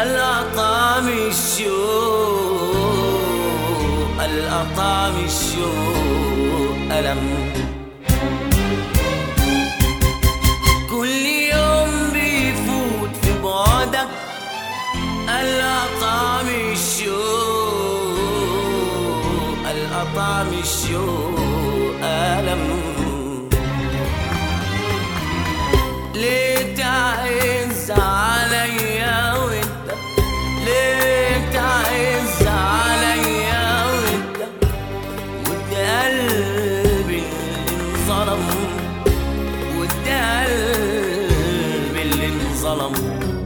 الأطعم الشوق الأطعم الشوق ألم كل يوم بيفوت في بعدك الأطعم الشوق الأطعم الشوق ألم ليه تعز عليا وانت ليه تعز عليا وانت وانت قلبي اللي انظلم وانت قلبي اللي انظلم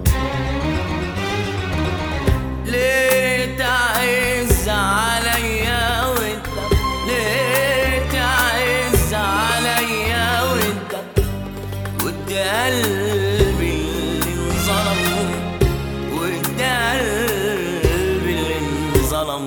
ليه تعز عليا وانت ليه تعز عليا وانت وانت قلبي اللي انظلم وانت قلبي اللي انظلم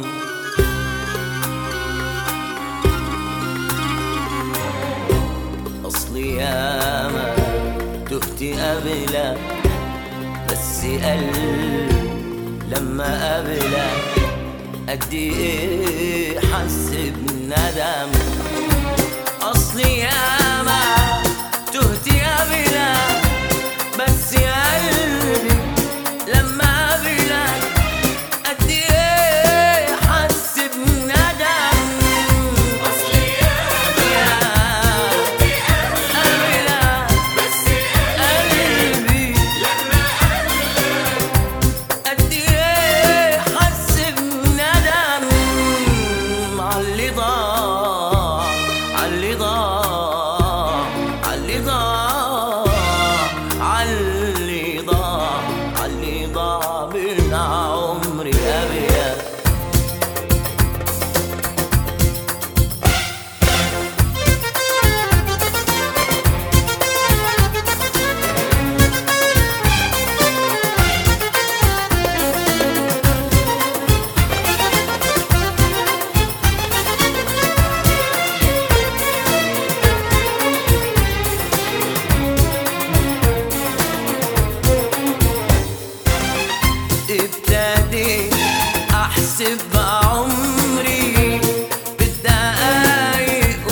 اصلي ياما تهت قبلك بس قلبي لما قبلك قد ايه حس بندم اصلي ياما تهت قبلك بس قلبي لما قبلك قد ايه حس بندم اصلي ياما قبلك بس قلبي قد ايه حس بندم عاللي ضاع عاللي ضاع عاللي ضاع عاللي ضاع عاللي ضاع من عمري ابيض ابتديت احسب عمري بالدقايق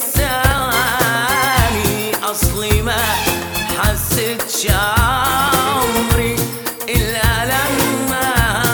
والثواني اصلي ما حسيتش عمري الا لما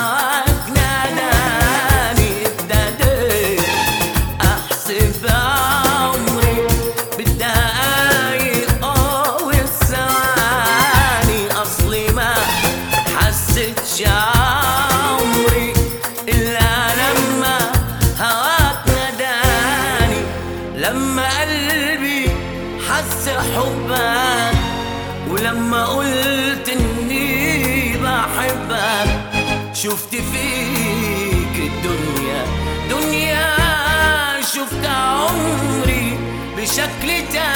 ناداني ابتديت احسب عمري بالدقايق اه والثواني اصلي ما حسيتش عمري الا لما هواك ناداني لما قلبي حس حبك ولما قلت اني بحبك شفت فيك الدنيا دنيا شفت عمري بشكل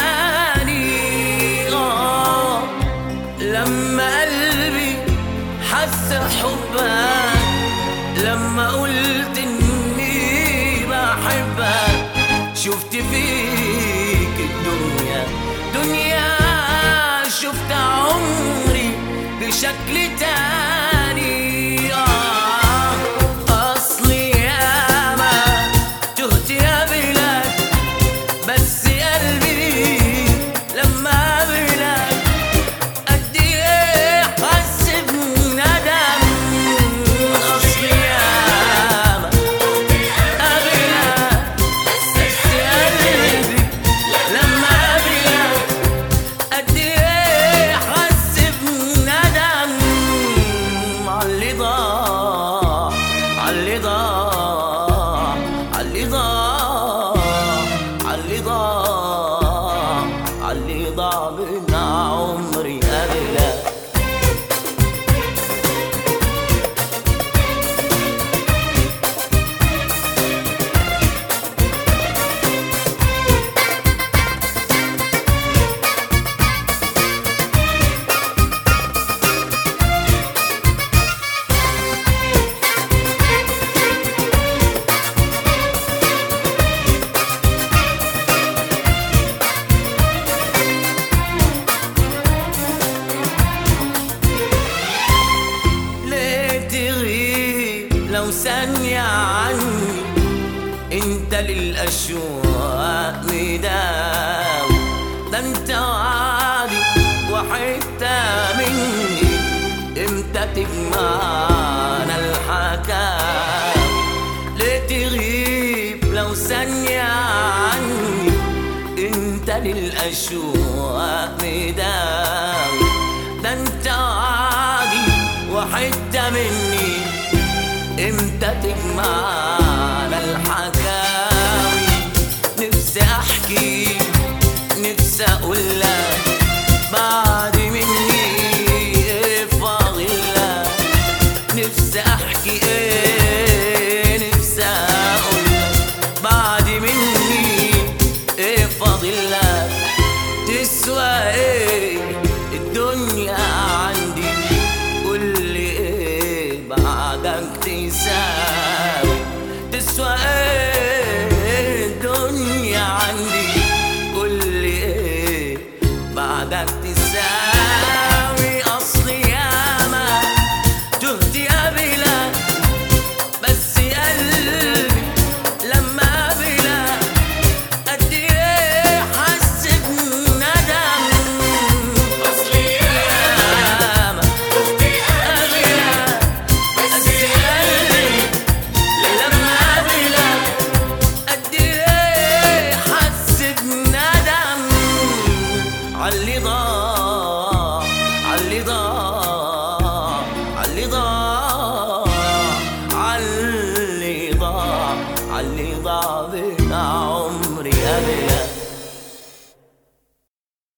تاني آه لما قلبي حس حبك لما قلت اني بحبك شفت فيك الدنيا دنيا شفت عمري بشكل تاني آه أصلي ياما تهت قبلك بس قلبي لما قبلك قد ايه حس بندم اصلي ياما قبلك بس قلبي لما قبلك قد ايه حس بندم ثانية عني انت للأشواق مداوي ده انت وعدي وحتة مني امتى تجمعنا الحكاوي ليه تغيب لو ثانية عني انت للأشواق مداوي ده انت وعدي وحتة مني امتى تجمعنا الحكاوي نفسي احكي نفسي اقول لك بعد مني ايه فاضل لك نفسي احكي ايه نفسي اقول لك بعد مني ايه فاضل لك تسوى ايه الدنيا عندي قول لي ايه بعدك تساوي تسوى ايه الدنيا عندي قول لي ايه بعدك تساوي اصلي ياما تهت قبلك بس قلبي لما قبلك قد ايه حس بندم أصلي ياما أختي قبلك بس قلبي لما قبلك قد ايه حس بندم عاللي ضاع